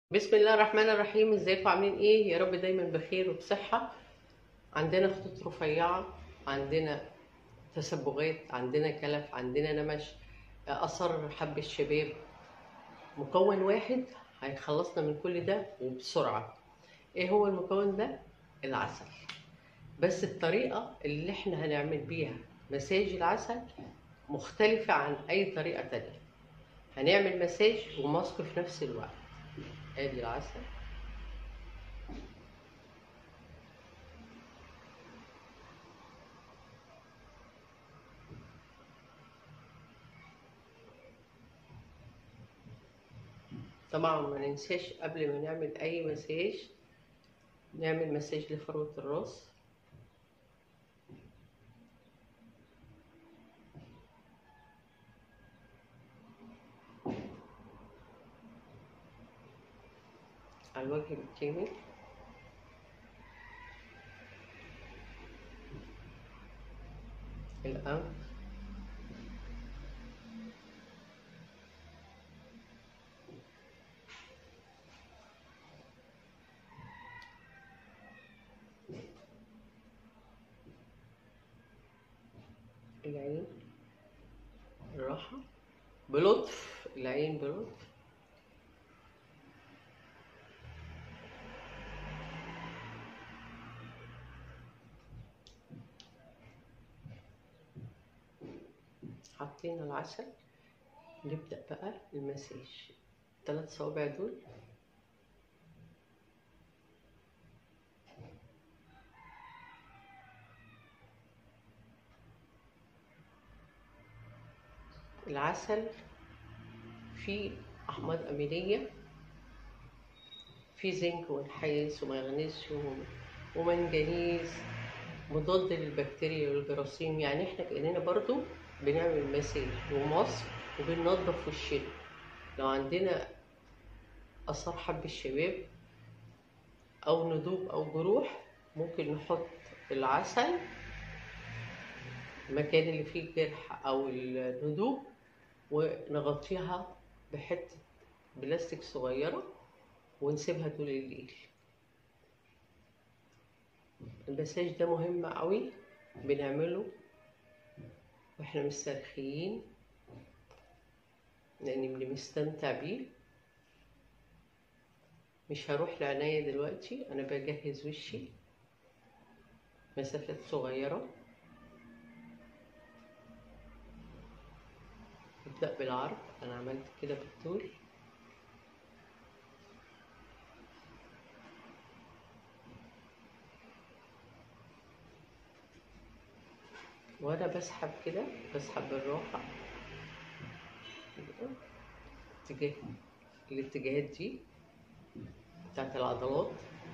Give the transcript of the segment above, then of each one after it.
بسم الله الرحمن الرحيم ازيكم عاملين ايه يا رب دايما بخير وبصحة عندنا خطوط رفيعة عندنا تسبغات عندنا كلف عندنا نمش أثر حب الشباب مكون واحد هيخلصنا من كل ده وبسرعة ايه هو المكون ده العسل بس الطريقة اللي احنا هنعمل بيها مساج العسل مختلفة عن أي طريقة تانية هنعمل مساج وماسك في نفس الوقت ادي العسل طبعا ما ننساش قبل ما نعمل اي مساج نعمل مساج لفروة الراس على الوجه بالكامل الأنف العين الراحة بلطف العين بلطف حطينا العسل نبدأ بقى المساج الثلاث صوابع دول العسل فيه أحماض أمينية فيه زنك ونحاس ومغنيسيوم ومنجنيز مضاد للبكتيريا والجراثيم يعني احنا كأننا برضو بنعمل مساج ومصر وبننظف وشنا لو عندنا آثار حب الشباب أو ندوب أو جروح ممكن نحط العسل المكان اللي فيه الجرح أو الندوب ونغطيها بحتة بلاستيك صغيرة ونسيبها طول الليل المساج ده مهم قوي بنعمله واحنا مسترخيين لاني بنستمتع بيه مش هروح لعناية دلوقتي انا بجهز وشي مسافات صغيرة ابدأ بالعرض انا عملت كده بالطول وانا بسحب كده بسحب بالراحة اتجاه الاتجاهات دي بتاعت العضلات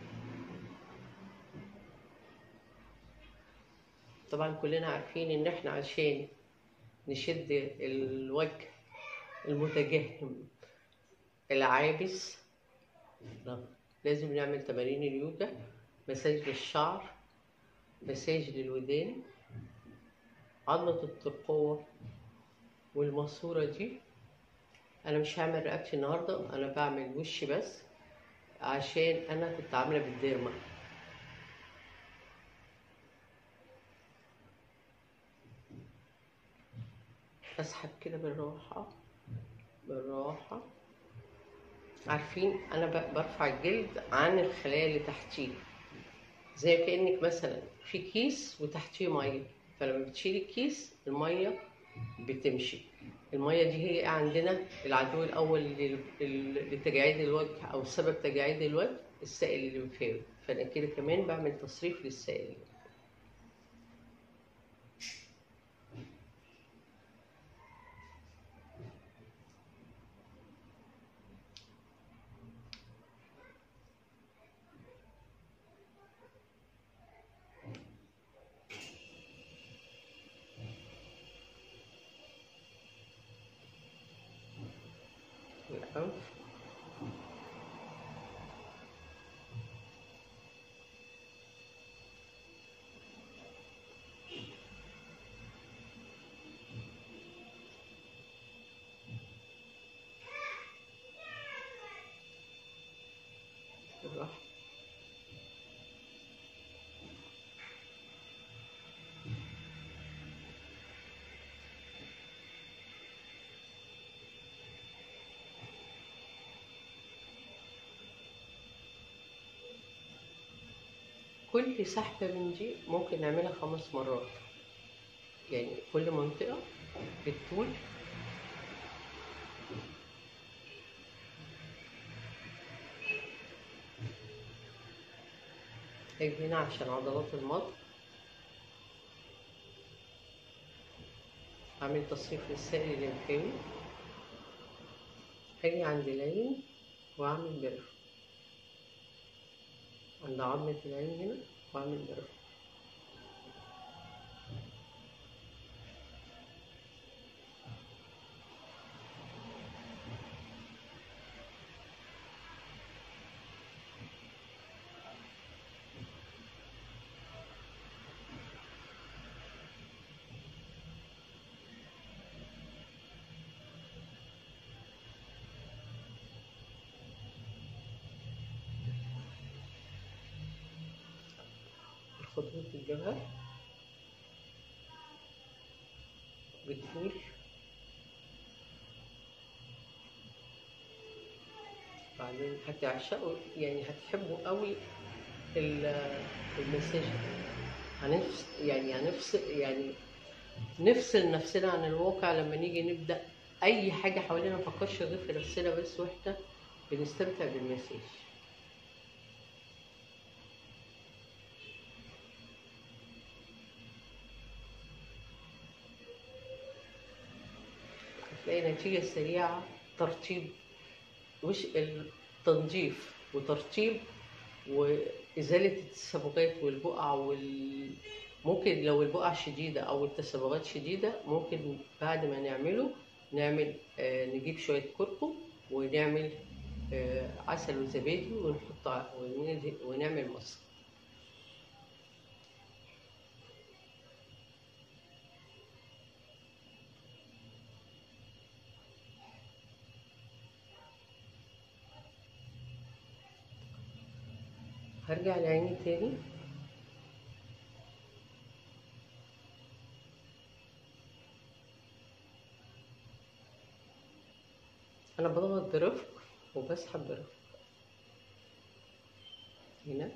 طبعا كلنا عارفين ان احنا عشان نشد الوجه المتجهم العابس لازم نعمل تمارين اليوجا مساج للشعر مساج للودان عضلة الترقوة والماسورة دي أنا مش هعمل رقبتي النهاردة أنا بعمل وشي بس عشان أنا كنت عاملة بالديرما أسحب كده بالراحة بالراحة عارفين أنا برفع الجلد عن الخلايا اللي تحتيه زي كأنك مثلا في كيس وتحتيه مية فلما بتشيل الكيس الميه بتمشي الميه دي هي عندنا العدو الاول لتجاعيد الوجه او سبب تجاعيد الوجه السائل الليمفاوي فانا كده كمان بعمل تصريف للسائل الأنف كل سحبة من دي ممكن نعملها خمس مرات يعني كل منطقة بالطول هاجي هنا عشان عضلات المضغ أعمل تصريف للسائل الليمفاوي هاجي عند العين وأعمل برف عند عظمة العين هنا وأعمل برف خطوط الجبهة بالطول بعدين هتعشقوا يعني هتحبوا قوي ال- المساج هنفس يعني هنفصل يعني نفصل نفسنا عن الواقع لما نيجي نبدأ أي حاجة حوالينا مفكرش غير في نفسنا بس واحنا بنستمتع بالمساج هتلاقي نتيجة سريعة ترطيب وش التنظيف وترطيب وإزالة التسبغات والبقع وال ممكن لو البقع شديدة أو التسبغات شديدة ممكن بعد ما نعمله نعمل آه، نجيب شوية كركم ونعمل آه، عسل وزبادي ونحط ع- وندهن- ونعمل مصر هرجع لعيني تاني أنا بضغط برفق وبسحب برفق هنا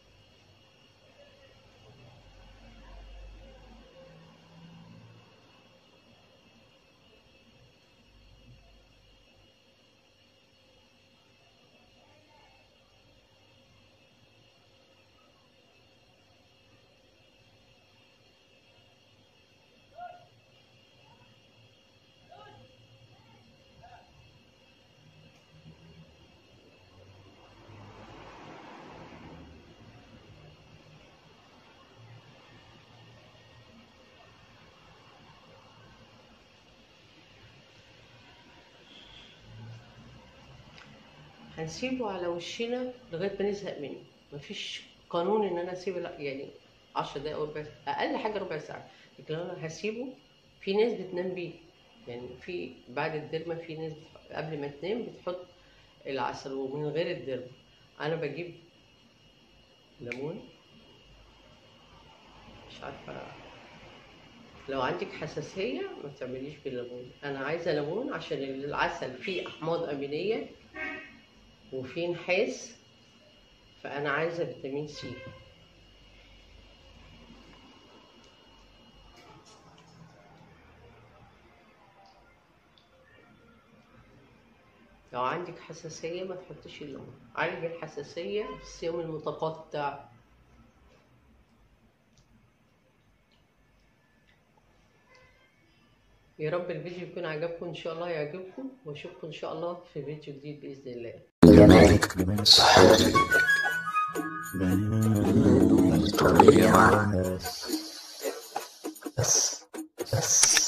هنسيبه على وشنا لغايه ما نزهق منه مفيش قانون ان انا اسيبه لا يعني 10 دقايق او ربع ساعه اقل حاجه ربع ساعه لكن لو انا هسيبه في ناس بتنام بيه يعني في بعد الدرمه في ناس بتح- قبل ما تنام بتحط العسل ومن غير الدرمه انا بجيب ليمون مش عارفه لو عندك حساسيه ما تعمليش بالليمون انا عايزه ليمون عشان العسل فيه احماض امينيه وفيه نحاس فانا عايزه فيتامين سي لو عندك حساسيه ما تحطيش الليمون عالج الحساسيه بالصيام المتقطع يا رب الفيديو يكون عجبكم ان شاء الله يعجبكم واشوفكم ان شاء الله في فيديو جديد باذن الله جمالك صحتك الطبيعة بس بس